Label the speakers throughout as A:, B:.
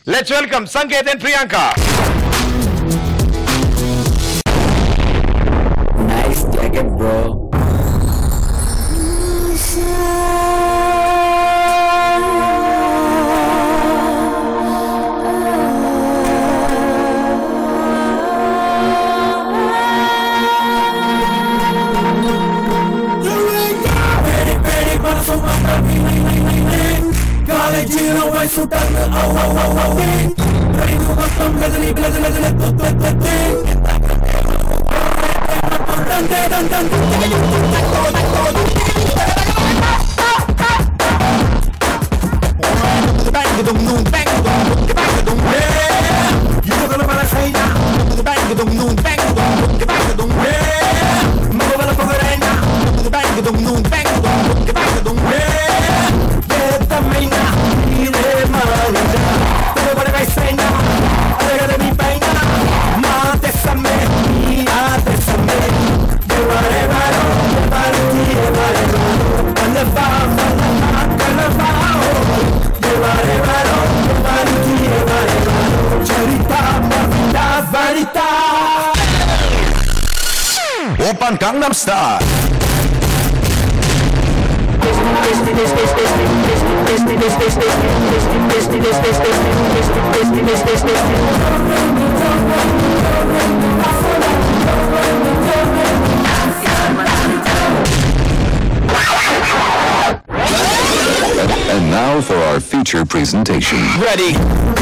A: Let's welcome Sanket and Priyanka
B: Nice jacket, bro.
C: కాలేజీలో వయసు turn అవ్ అవ్ అవ్ అవ్ రైలు మొత్తం బెదిరి బెదిరి బెదిరి యువకుల మనసైన మగవల పొగరైన ఏతమైన ఇదే మారిన తెరబడి వయసైన అడగడ మీ పైన మా తెసమ్మే ఆ తెసమ్మే ఎవరెవరో ఎవరికి ఎవరెవరో కలవా కలవా కలవా ఎవరెవరో ఎవరికి ఎవరెవరో చరిత మవిత వరిత
A: ఓపెన్ కంగం స్టార్
D: And now for our feature presentation.
A: Ready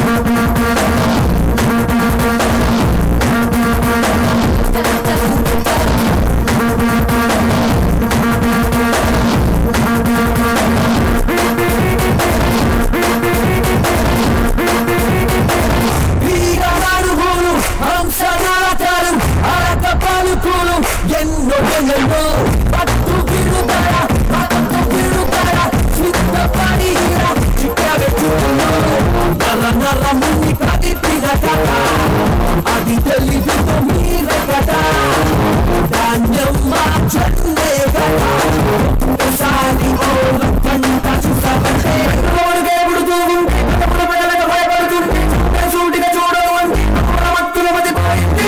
C: వీరనాడుగోలు హంసనాటాలు అరక పలుకులు ఎన్నో ఎన్నెన్నో పట్టు విడుదల పట్టు విడుదల చిత్తపడి చిక్కబెట్టుకును నల్ల నల్ల మున్ని కదిపిన కథ అది తెలివితో మీద కథ ధాన్యం మార్చండే కథ ఒకసారి ఓల కంట చూసామంటే రోడ్డుకే పుడుతూ ఉంటే పదపద పదలకు భయపడుతుంటే సూటిగా చూడవండి మత్తుల మధ్య పోయింది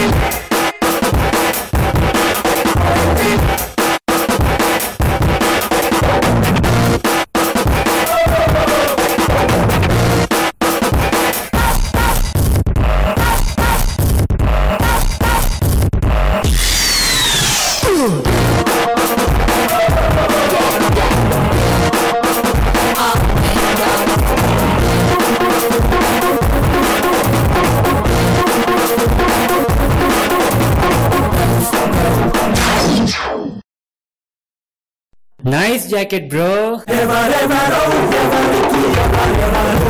B: Nice jacket, bro.
C: ఎవరెవరో ఎవరికి ఎవరెవరో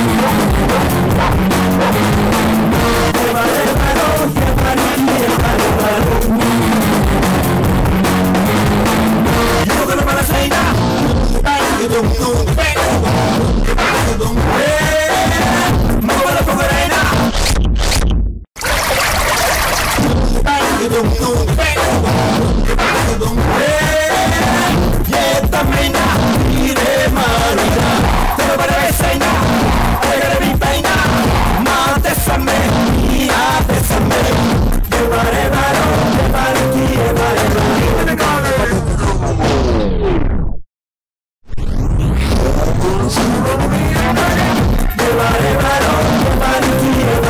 C: ఎవరెవరో ఎవరికి ఎవరెవరో యువకుల మనసైన మగవల పొగరైన ఏతమైన ఇదే మారిన తెరబడి వయసైన అడగడ మీ పైన మా తెసమ్మే ఆ తెసమ్మే ఎవరెవరో ఎవరికి ఎవరెవరో ఎవరెవరో ఎవరికి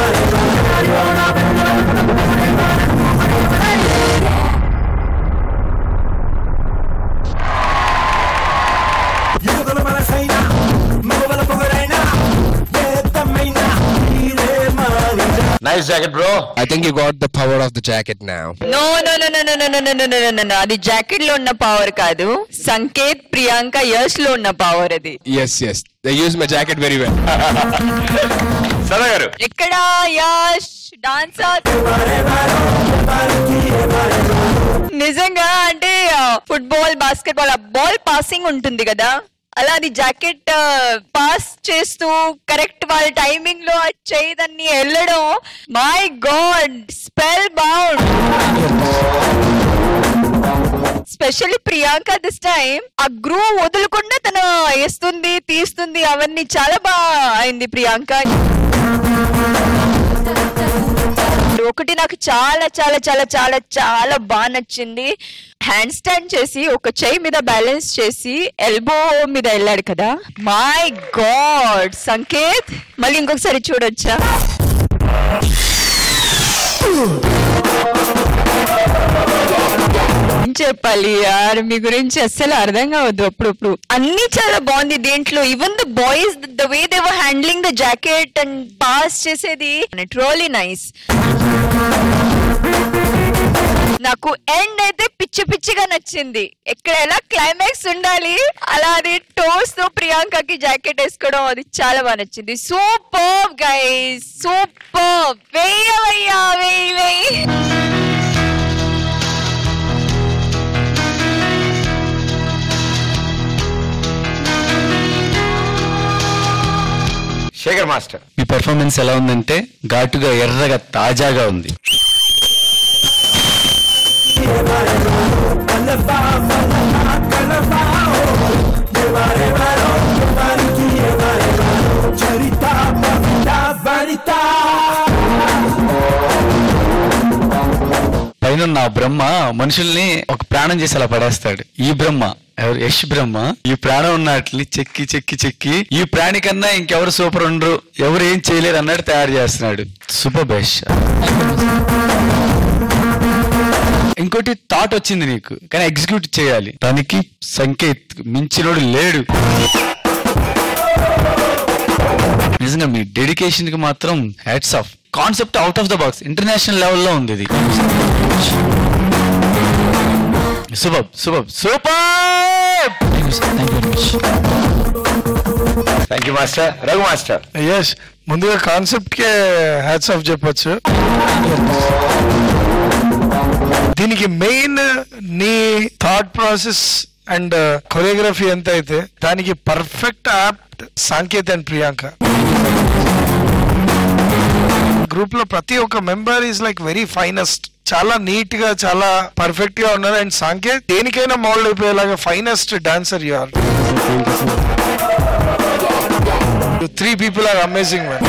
C: యువకుల మనసైన మగవల పొగరైన ఏతమైన ఇదే మారిన
A: nice jacket bro
E: I think you got the power of the jacket now.
F: No no no no no no no no no no no అది జాకెట్ లో ఉన్న పవర్ కాదు సంకేత్ ప్రియాంక యష్ లో ఉన్న పవర్ అది
E: Yes, yes. They use my jacket very well.
A: సదా గారు
F: ఎక్కడ యష్ డాన్సర్ నిజంగా అంటే ఫుట్బాల్ బాస్కెట్బాల్ ఆ బాల్ పాసింగ్ ఉంటుంది కదా అలా అది జాకెట్ పాస్ చేస్తూ కరెక్ట్ వాళ్ళ టైమింగ్ లో ఆ చేయదాన్ని వెళ్ళడం my god spell bound specially Priyanka this time ఆ గ్రూ వదలకుండా తను వేస్తుంది తీస్తుంది అవన్నీ చాలా బాగా అయింది ప్రియాంక ఒకటి నాకు చాలా చాలా చాలా చాలా చాలా బాగా నచ్చింది హ్యాండ్ స్టాండ్ చేసి ఒక చెయ్యి మీద బ్యాలెన్స్ చేసి ఎల్బో మీద వెళ్ళాడు కదా మై గాడ్ సంకేత్ మళ్ళీ ఇంకొకసారి చూడొచ్చా ఏం చెప్పాలి యార్ మీ గురించి అస్సలు అర్థం కావద్దు అప్పుడప్పుడు అన్ని చాలా బాగుంది దీంట్లో even the boys the way they were handling the jacket and pass చేసేది ట్రోలీ నైస్ నాకు ఎండ్ అయితే పిచ్చి పిచ్చిగా నచ్చింది ఎక్కడ ఎలా క్లైమాక్స్ ఉండాలి అలా అది టోస్ తో ప్రియాంకకి జాకెట్ వేసుకోవడం అది చాలా బాగా నచ్చింది సూపర్ గైస్ సూపర్ వెయ్యవయ్యా వెయ్యి వెయ్యి
A: శేఖర్ మాస్టర్
G: మీ పెర్ఫార్మెన్స్ ఎలా ఉందంటే ఘాటుగా ఎర్రగా తాజాగా ఉంది
C: Charita, mamita, vanita.
G: పైన ఉన్న ఆ బ్రహ్మ మనుషుల్ని ఒక ప్రాణం చేసి అలా పడేస్తాడు ఈ బ్రహ్మ ఎవరు యష్ బ్రహ్మ ఈ ప్రాణం ఉన్నట్లని చెక్కి చెక్కి చెక్కి ఈ ప్రాణి కన్నా ఇంకెవరు సూపర్ ఉండరు ఎవరు ఏం చేయలేరు అన్నట్టు తయారు చేస్తున్నాడు సూపర్ బెస్ట్ ఇంకోటి థాట్ వచ్చింది నీకు కానీ ఎగ్జిక్యూట్ చేయాలి దానికి సంకేత్ మించినోడు లేడు నిజంగా మీ డెడికేషన్ కి మాత్రం hats off concept out of the box international లెవెల్లో ఉంది ఇది super super super
A: thank you master Raghu master
H: ఎస్ ముందుగా కాన్సెప్ట్ కే హ్యాట్స్ ఆఫ్ చెప్పొచ్చు దీనికి మెయిన్ నీ థాట్ ప్రాసెస్ అండ్ కొరియోగ్రఫీ ఎంత అయితే దానికి perfect apt Sanket and Priyanka group లో ప్రతి ఒక్క member is like very finest చాలా నీట్ గా చాలా పర్ఫెక్ట్ గా ఉన్నారు అండ్ సాంకేత్ దేనికైనా మౌల్డ్ అయిపోయేలాగా finest dancer you are three people are amazing man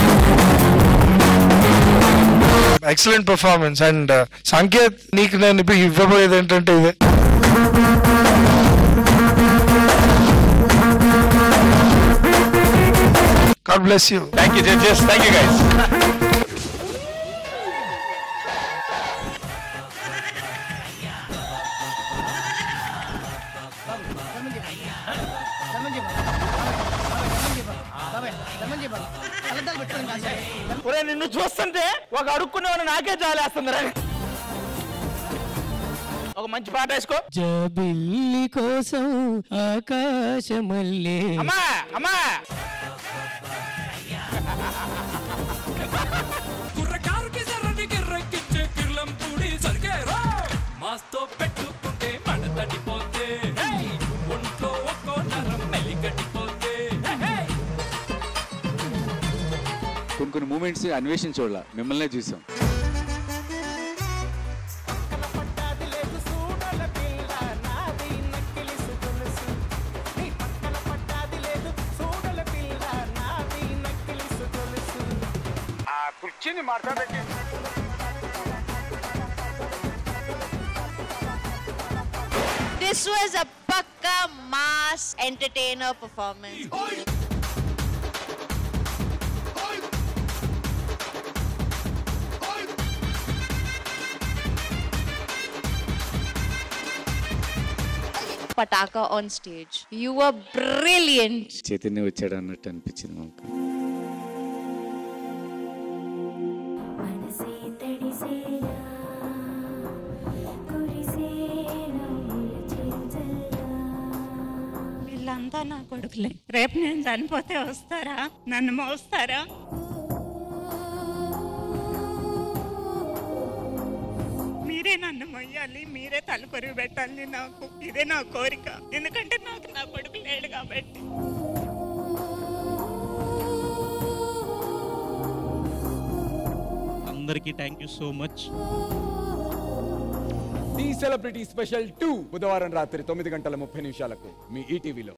H: excellent performance and Sanket నీకు నేను ఇప్పుడు ఇవ్వబోయేది ఏంటంటే ఇదే god bless you
A: thank you judges thank you guys
I: నిన్ను చూస్తుంటే ఒక అడుక్కునేవాడు నాకే జాలేస్తుందిరా ఒక మంచి పాట వేసుకో
B: జబిల్లి కోసం ఆకాశమల్లే
I: అమ్మా అమ్మా
C: కుర్రకారుకి జర్రని గిర్రెక్కిచ్చే కిర్లం పూడి సరిగేరా మాస్తో పెట్టుకుంటే మడ తడిపోతే హేయ్! ఒంట్లో ఒక్కో నరం మెలికట్టిపోతే హే
J: కొన్ని కొన్ని మూమెంట్స్ అన్వేషణ చూడాల మిమ్మల్నే చూసాం
K: This was a pakka mass entertainer performance. Pataka on stage. You were brilliant.
J: Chaitanya వచ్చాడు అన్నట్టు అనిపించింది మాకు
L: వీళ్ళంతా నా కొడుకులే రేపు నేను చనిపోతే వస్తారా నన్ను మోస్తారా మీరే నన్ను మొయ్యాలి మీరే తలకొరివి పెట్టాలి నాకు ఇదే నా కోరిక ఎందుకంటే నాకు నా కొడుకు లేడు కాబట్టి
M: అందరికీ thank you so much
N: the celebrity special two బుధవారం రాత్రి తొమ్మిది గంటల ముప్పై నిమిషాలకు మీ ఈటీవీలో